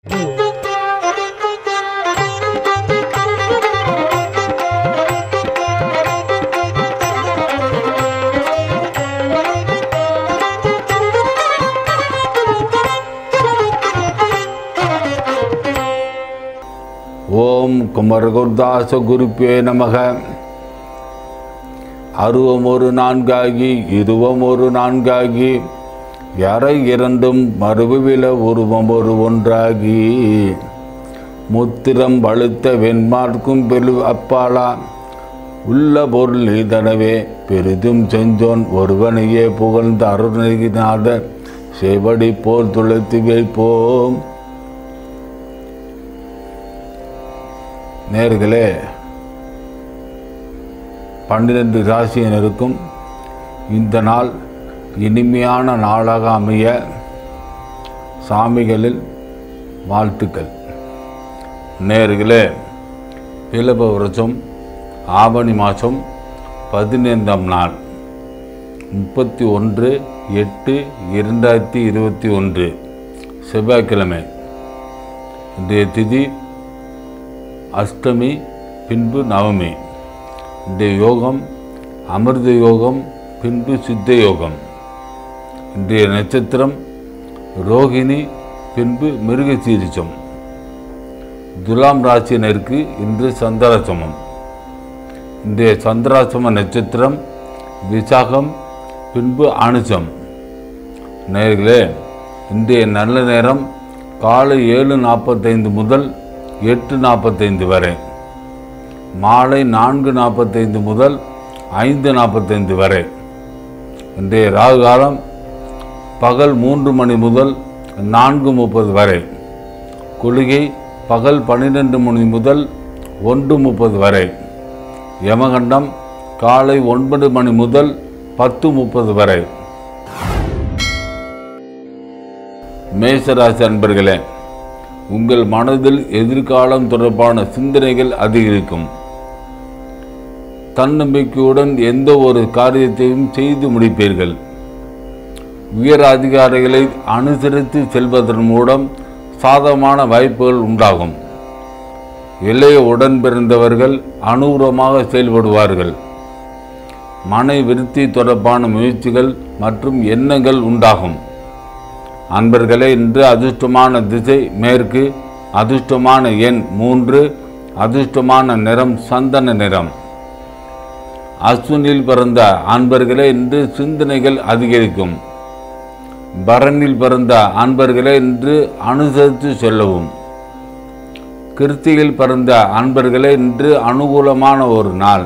ஓம் குமரகுர்தாச குருப்பே நமக அருவம் ஒரு நான்காகி இருவம் ஒரு நான்காகி எறை இரண்டும் மறுவில உருவம் ஒரு ஒன்றாகி முத்திரம் வழுத்த வெண்மார்க்கும் பெரு அப்பாலா உள்ள பொருள் நீதனவே பெரிதும் செஞ்சோன் ஒருவனையே புகழ்ந்த அருணகிநாத செவடி போல் துளைத்து வைப்போம் நேர்களே பன்னிரண்டு ராசியினருக்கும் இந்த நாள் இனிமையான நாளாக அமைய சாமிகளில் வாழ்த்துக்கள் நேர்களே இலப வருஷம் ஆவணி மாதம் பதினைந்தாம் நாள் முப்பத்தி ஒன்று எட்டு இரண்டாயிரத்தி இருபத்தி ஒன்று செவ்வாய்க்கிழமை இன்றைய திதி அஷ்டமி பின்பு நவமி இன்றைய யோகம் அமிர்த யோகம் பின்பு சித்த யோகம் இன்றைய நட்சத்திரம் ரோகிணி பின்பு மிருகசீரிச்சம் துலாம் ராசியினருக்கு இன்று சந்திராசமம் இன்றைய சந்திராசம நட்சத்திரம் விசாகம் பின்பு அனுசம் நேர்களே இன்றைய நல்ல நேரம் காலை ஏழு நாற்பத்தைந்து முதல் எட்டு நாற்பத்தைந்து வரை மாலை நான்கு நாற்பத்தைந்து முதல் ஐந்து நாற்பத்தைந்து வரை இன்றைய ராகு காலம் பகல் மூன்று மணி முதல் நான்கு முப்பது வரை குளிகை பகல் பன்னிரெண்டு மணி முதல் ஒன்று முப்பது வரை யமகண்டம் காலை ஒன்பது மணி முதல் பத்து முப்பது வரை மேசராசி அன்பர்களே உங்கள் மனதில் எதிர்காலம் தொடர்பான சிந்தனைகள் அதிகரிக்கும் தன்னம்பிக்கையுடன் எந்த ஒரு காரியத்தையும் செய்து முடிப்பீர்கள் உயர் அதிகாரிகளை அனுசரித்து செல்வதன் மூலம் சாதகமான வாய்ப்புகள் உண்டாகும் இளைய உடன் பிறந்தவர்கள் அனுகூலமாக செயல்படுவார்கள் மனை விருத்தி தொடர்பான முயற்சிகள் மற்றும் எண்ணங்கள் உண்டாகும் அன்பர்களே இன்று அதிர்ஷ்டமான திசை மேற்கு அதிர்ஷ்டமான எண் மூன்று அதிர்ஷ்டமான நிறம் சந்தன நிறம் அஸ்வினில் பிறந்த அன்பர்களே இன்று சிந்தனைகள் அதிகரிக்கும் பரனில் பிறந்த அன்பர்களே இன்று அனுசரித்து செல்லவும் கிருத்தியில் பிறந்த அன்பர்களே இன்று அனுகூலமான ஒரு நாள்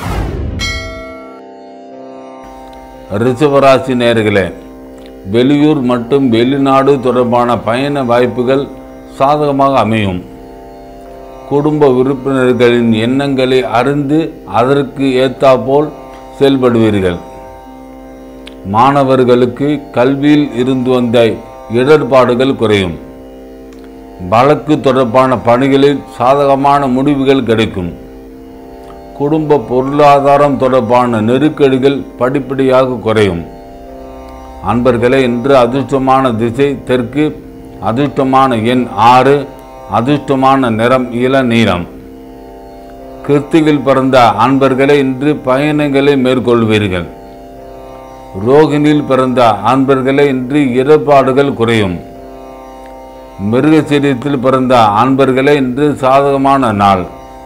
ரிஷபராசி நேர்களே வெளியூர் மற்றும் வெளிநாடு தொடர்பான பயண வாய்ப்புகள் சாதகமாக அமையும் குடும்ப உறுப்பினர்களின் எண்ணங்களை அறிந்து அதற்கு ஏத்தாப்போல் செயல்படுவீர்கள் மாணவர்களுக்கு கல்வியில் இருந்து வந்த இடர்பாடுகள் குறையும் வழக்கு தொடர்பான பணிகளில் சாதகமான முடிவுகள் கிடைக்கும் குடும்ப பொருளாதாரம் தொடர்பான நெருக்கடிகள் படிப்படியாக குறையும் அன்பர்களே இன்று அதிர்ஷ்டமான திசை தெற்கு அதிர்ஷ்டமான எண் ஆறு அதிர்ஷ்டமான நிறம் இள நீளம் கிருத்திகில் பிறந்த அன்பர்களே இன்று பயணங்களை மேற்கொள்வீர்கள் ரோகிணியில் பிறந்த அன்பர்களே இன்று இடர்பாடுகள் குறையும் மிருகசீரியத்தில் பிறந்த அன்பர்களே இன்று சாதகமான நாள்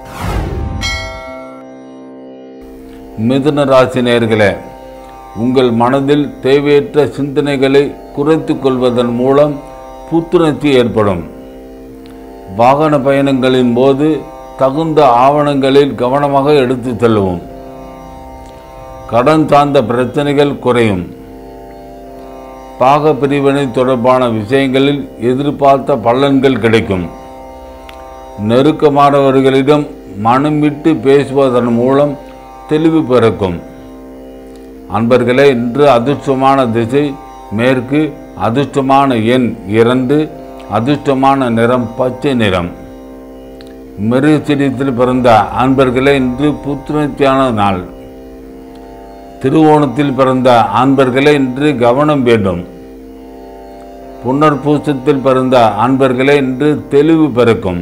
மிதுன ராசி நேர்களே உங்கள் மனதில் தேவையற்ற சிந்தனைகளை குறைத்து கொள்வதன் மூலம் புத்துணர்ச்சி ஏற்படும் வாகன பயணங்களின் போது தகுந்த ஆவணங்களில் கவனமாக எடுத்து செல்லவும் கடன் சார்ந்த பிரச்சனைகள் குறையும் பாக பிரிவினை தொடர்பான விஷயங்களில் எதிர்பார்த்த பலன்கள் கிடைக்கும் நெருக்கமானவர்களிடம் மனம் விட்டு பேசுவதன் மூலம் தெளிவு பிறக்கும் அன்பர்களே இன்று அதிர்ஷ்டமான திசை மேற்கு அதிர்ஷ்டமான எண் இரண்டு அதிர்ஷ்டமான நிறம் பச்சை நிறம் மிருகச்சரியத்தில் பிறந்த அன்பர்களே இன்று புத்துணர்ச்சியான நாள் திருவோணத்தில் பிறந்த அன்பர்களே இன்று கவனம் வேண்டும் புனர்பூசத்தில் பிறந்த அன்பர்களே என்று தெளிவு பிறக்கும்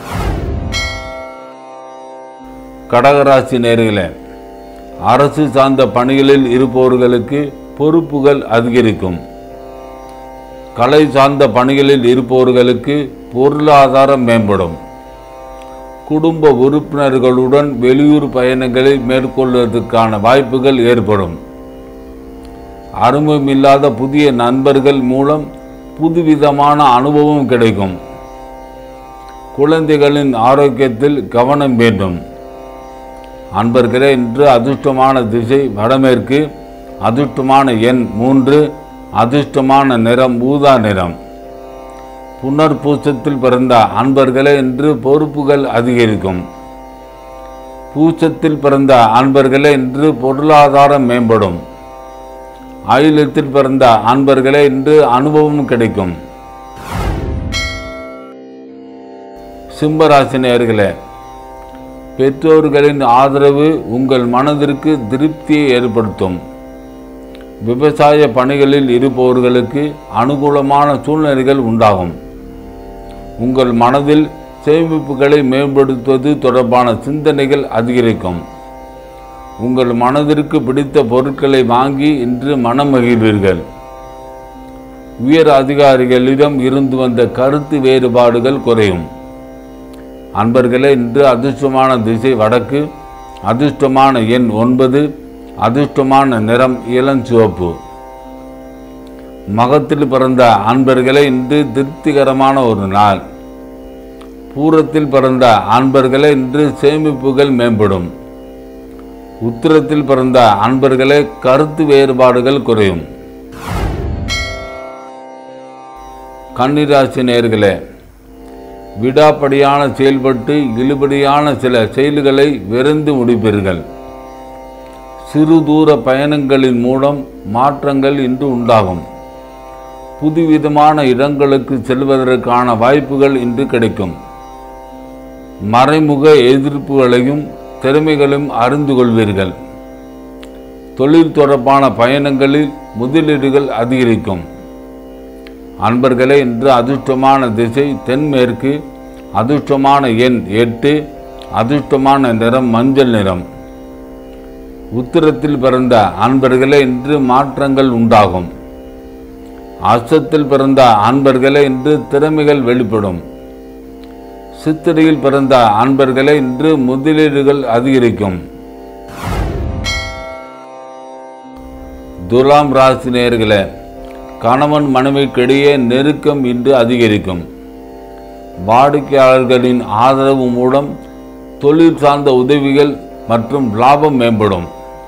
கடகராசி நேர்களே அரசு சார்ந்த பணிகளில் இருப்பவர்களுக்கு பொறுப்புகள் அதிகரிக்கும் கலை சார்ந்த பணிகளில் இருப்பவர்களுக்கு பொருளாதாரம் மேம்படும் குடும்ப உறுப்பினர்களுடன் வெளியூர் பயணங்களை மேற்கொள்வதற்கான வாய்ப்புகள் ஏற்படும் அறிமுகமில்லாத புதிய நண்பர்கள் மூலம் புதுவிதமான அனுபவம் கிடைக்கும் குழந்தைகளின் ஆரோக்கியத்தில் கவனம் வேண்டும் அன்பர்களே இன்று அதிர்ஷ்டமான திசை வடமேற்கு அதிர்ஷ்டமான எண் மூன்று அதிர்ஷ்டமான நிறம் ஊதா நிறம் புனர்பூசத்தில் பிறந்த அன்பர்களே என்று பொறுப்புகள் அதிகரிக்கும் பூசத்தில் பிறந்த அன்பர்களே என்று பொருளாதாரம் மேம்படும் ஆயுளத்தில் பிறந்த அன்பர்களே என்று அனுபவம் கிடைக்கும் சிம்மராசினியர்களே பெற்றோர்களின் ஆதரவு உங்கள் மனதிற்கு திருப்தியை ஏற்படுத்தும் விவசாய பணிகளில் இருப்பவர்களுக்கு அனுகூலமான சூழ்நிலைகள் உண்டாகும் உங்கள் மனதில் சேமிப்புகளை மேம்படுத்துவது தொடர்பான சிந்தனைகள் அதிகரிக்கும் உங்கள் மனதிற்கு பிடித்த பொருட்களை வாங்கி இன்று மனம் மகிழ்வீர்கள் உயர் அதிகாரிகளிடம் இருந்து வந்த கருத்து வேறுபாடுகள் குறையும் அன்பர்களே இன்று அதிர்ஷ்டமான திசை வடக்கு அதிர்ஷ்டமான எண் ஒன்பது அதிர்ஷ்டமான நிறம் இளஞ்சிவப்பு மகத்தில் பிறந்த அன்பர்களே இன்று திருப்திகரமான ஒரு நாள் பூரத்தில் பிறந்த அன்பர்களே இன்று சேமிப்புகள் மேம்படும் உத்திரத்தில் பிறந்த அன்பர்களே கருத்து வேறுபாடுகள் குறையும் கன்னிராசி நேர்களே விடாப்படியான செயல்பட்டு இழுபடியான சில செயல்களை விரைந்து முடிப்பீர்கள் சிறு தூர பயணங்களின் மூலம் மாற்றங்கள் இன்று உண்டாகும் புதுவிதமான இடங்களுக்கு செல்வதற்கான வாய்ப்புகள் இன்று கிடைக்கும் மறைமுக எதிர்ப்புகளையும் திறமைகளையும் அறிந்து கொள்வீர்கள் தொழில் தொடர்பான பயணங்களில் முதலீடுகள் அதிகரிக்கும் அன்பர்களே இன்று அதிர்ஷ்டமான திசை தென்மேற்கு அதிர்ஷ்டமான எண் எட்டு அதிர்ஷ்டமான நிறம் மஞ்சள் நிறம் உத்திரத்தில் பிறந்த அன்பர்களே இன்று மாற்றங்கள் உண்டாகும் அசத்தில் பிறந்த அன்பர்களே இன்று திறமைகள் வெளிப்படும் சித்திரையில் பிறந்த அன்பர்களே இன்று முதலீடுகள் அதிகரிக்கும் துலாம் ராசி நேயர்களே கணவன் மனைவிக்கிடையே நெருக்கம் இன்று அதிகரிக்கும் வாடிக்கையாளர்களின் ஆதரவு மூலம் தொழில் சார்ந்த உதவிகள் மற்றும் லாபம் மேம்படும்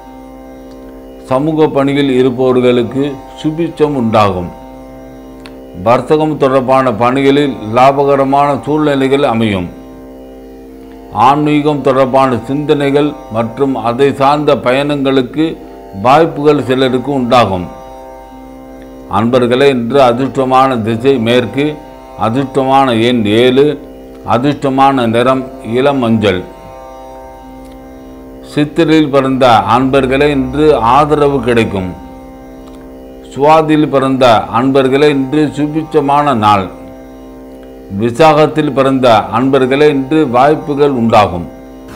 சமூக பணியில் இருப்பவர்களுக்கு சுபிச்சம் உண்டாகும் வர்த்தகம் தொடர்பான பணிகளில் லாபகரமான சூழ்நிலைகள் அமையும் ஆன்மீகம் தொடர்பான சிந்தனைகள் மற்றும் அதை சார்ந்த பயணங்களுக்கு வாய்ப்புகள் சிலருக்கு உண்டாகும் அன்பர்களே இன்று அதிர்ஷ்டமான திசை மேற்கு அதிர்ஷ்டமான எண் ஏழு அதிர்ஷ்டமான நிறம் இளம் மஞ்சள் சித்திரையில் பிறந்த அன்பர்களே இன்று ஆதரவு கிடைக்கும் சுவாதியில் பிறந்த அன்பர்களே இன்று சுபிச்சமான நாள் விசாகத்தில் பிறந்த அன்பர்களே இன்று வாய்ப்புகள் உண்டாகும்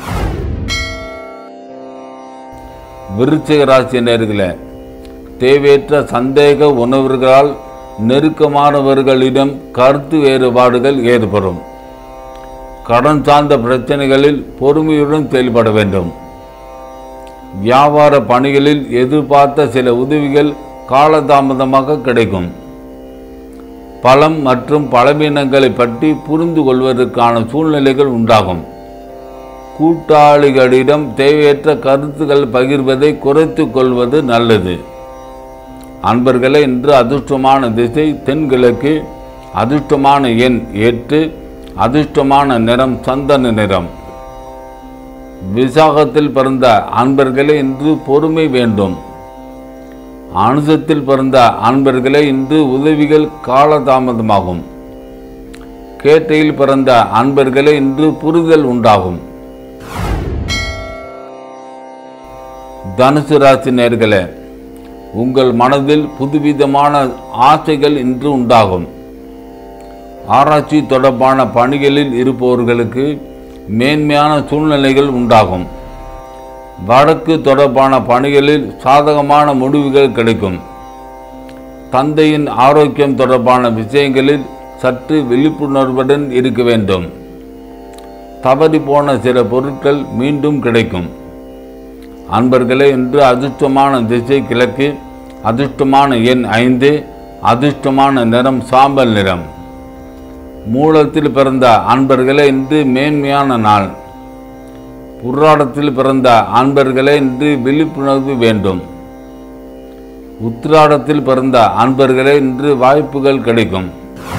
விருச்சிக ராசி நேர்களே தேவையற்ற சந்தேக உணர்வுகளால் நெருக்கமானவர்களிடம் கருத்து வேறுபாடுகள் ஏற்படும் கடன் சார்ந்த பிரச்சனைகளில் பொறுமையுடன் செயல்பட வேண்டும் வியாபார பணிகளில் எதிர்பார்த்த சில உதவிகள் காலதாமதமாக கிடைக்கும் பலம் மற்றும் பலவீனங்களை பற்றி புரிந்து கொள்வதற்கான சூழ்நிலைகள் உண்டாகும் கூட்டாளிகளிடம் தேவையற்ற கருத்துக்கள் பகிர்வதை குறைத்துக் கொள்வது நல்லது அன்பர்களே இன்று அதிர்ஷ்டமான திசை தென்கிழக்கு அதிர்ஷ்டமான எண் எட்டு அதிர்ஷ்டமான நிறம் சந்தன நிறம் விசாகத்தில் பிறந்த அன்பர்களே இன்று பொறுமை வேண்டும் அனுசத்தில் பிறந்த அன்பர்களே இன்று உதவிகள் காலதாமதமாகும் கேட்டையில் பிறந்த அன்பர்களே இன்று புரிதல் உண்டாகும் தனுசு ராசி நேர்களே உங்கள் மனதில் புதுவிதமான ஆசைகள் இன்று உண்டாகும் ஆராய்ச்சி தொடர்பான பணிகளில் இருப்பவர்களுக்கு மேன்மையான சூழ்நிலைகள் உண்டாகும் வழக்கு தொடர்பான பணிகளில் சாதகமான முடிவுகள் கிடைக்கும் தந்தையின் ஆரோக்கியம் தொடர்பான விஷயங்களில் சற்று விழிப்புணர்வுடன் இருக்க வேண்டும் தவறி போன சில பொருட்கள் மீண்டும் கிடைக்கும் அன்பர்களே இன்று அதிர்ஷ்டமான திசை கிழக்கு அதிர்ஷ்டமான எண் ஐந்து அதிர்ஷ்டமான நிறம் சாம்பல் நிறம் மூலத்தில் பிறந்த அன்பர்களே இன்று மேன்மையான நாள் புராடத்தில் பிறந்த அன்பர்களே இன்று விழிப்புணர்வு வேண்டும் உத்திராடத்தில் பிறந்த அன்பர்களே இன்று வாய்ப்புகள் கிடைக்கும்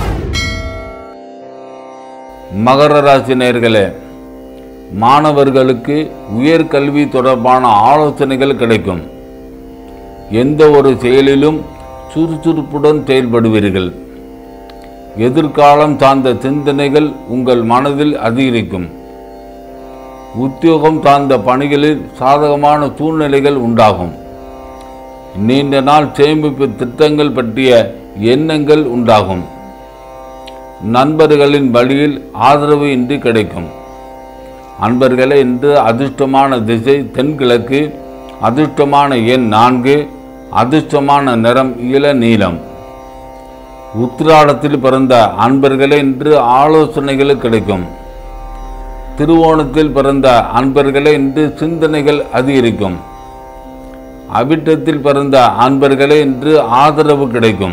மகர ராசி நேயர்களே மாணவர்களுக்கு உயர்கல்வி தொடர்பான ஆலோசனைகள் கிடைக்கும் எந்த ஒரு செயலிலும் சுறுசுறுப்புடன் செயல்படுவீர்கள் எதிர்காலம் சார்ந்த சிந்தனைகள் உங்கள் மனதில் அதிகரிக்கும் உத்தியோகம் சார்ந்த பணிகளில் சாதகமான சூழ்நிலைகள் உண்டாகும் நீண்ட நாள் சேமிப்பு திட்டங்கள் பற்றிய எண்ணங்கள் உண்டாகும் நண்பர்களின் வழியில் ஆதரவு இன்றி கிடைக்கும் அன்பர்களே இன்று அதிர்ஷ்டமான திசை தென்கிழக்கு அதிர்ஷ்டமான எண் நான்கு அதிர்ஷ்டமான நிறம் இள நீலம் உத்திராடத்தில் பிறந்த அன்பர்களே இன்று ஆலோசனைகள் கிடைக்கும் திருவோணத்தில் பிறந்த அன்பர்களே இன்று சிந்தனைகள் அதிகரிக்கும் அவிட்டத்தில் பிறந்த அன்பர்களே இன்று ஆதரவு கிடைக்கும்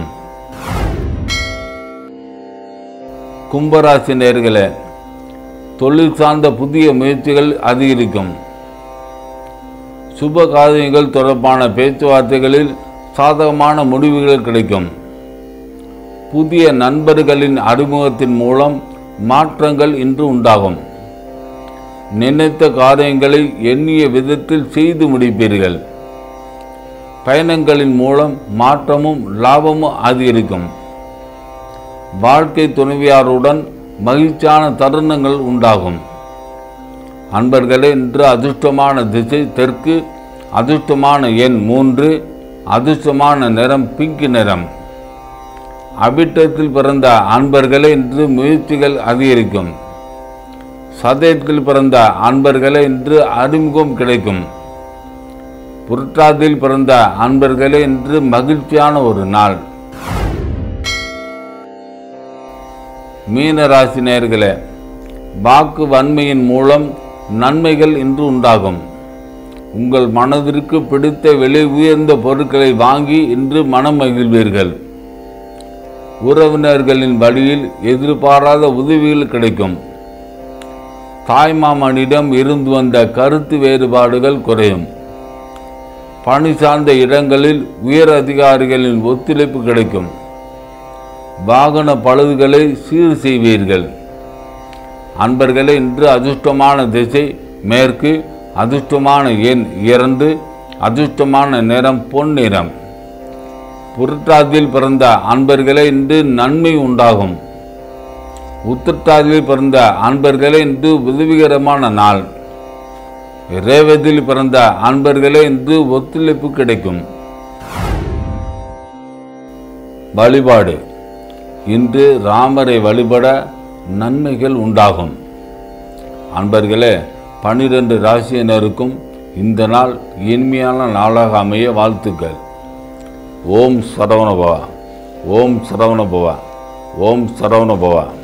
கும்பராசி நேர்களே தொழில் சார்ந்த புதிய முயற்சிகள் அதிகரிக்கும் சுப காரியங்கள் தொடர்பான பேச்சுவார்த்தைகளில் சாதகமான முடிவுகள் கிடைக்கும் புதிய நண்பர்களின் அறிமுகத்தின் மூலம் மாற்றங்கள் இன்று உண்டாகும் நினைத்த காரியங்களை எண்ணிய விதத்தில் செய்து முடிப்பீர்கள் பயணங்களின் மூலம் மாற்றமும் லாபமும் அதிகரிக்கும் வாழ்க்கை துணைவியாருடன் மகிழ்ச்சியான தருணங்கள் உண்டாகும் அன்பர்களே இன்று அதிர்ஷ்டமான திசை தெற்கு அதிர்ஷ்டமான எண் மூன்று அதிர்ஷ்டமான நிறம் பிங்க் நிறம் அபிட்டத்தில் பிறந்த அன்பர்களே இன்று முயற்சிகள் அதிகரிக்கும் சதயத்தில் பிறந்த அன்பர்களே இன்று அறிமுகம் கிடைக்கும் புரட்டாதியில் பிறந்த அன்பர்களே இன்று மகிழ்ச்சியான ஒரு நாள் மீன ராசி நேயர்களே வாக்கு வன்மையின் மூலம் நன்மைகள் இன்று உண்டாகும் உங்கள் மனதிற்கு பிடித்த விலை உயர்ந்த பொருட்களை வாங்கி இன்று மனம் மகிழ்வீர்கள் உறவினர்களின் வழியில் எதிர்பாராத உதவிகள் கிடைக்கும் தாய்மாமனிடம் இருந்து வந்த கருத்து வேறுபாடுகள் குறையும் பணி சார்ந்த இடங்களில் உயர் அதிகாரிகளின் ஒத்துழைப்பு கிடைக்கும் வாகன பழுதுகளை சீர் செய்வீர்கள் அன்பர்களே இன்று அதிர்ஷ்டமான திசை மேற்கு அதிர்ஷ்டமான எண் இரண்டு அதிர்ஷ்டமான நிறம் பொன் நிறம் புரட்டாதியில் பிறந்த அன்பர்களே இன்று நன்மை உண்டாகும் உத்திரட்டாதியில் பிறந்த அன்பர்களே இன்று உதவிகரமான நாள் ரேவதியில் பிறந்த அன்பர்களே இன்று ஒத்துழைப்பு கிடைக்கும் வழிபாடு இன்று ராமரை வழிபட நன்மைகள் உண்டாகும் அன்பர்களே பனிரெண்டு ராசியினருக்கும் இந்த நாள் இனிமையான நாளாக அமைய வாழ்த்துக்கள் ஓம் சரவணபவா ஓம் சரவணபவா ஓம் சரவணபவா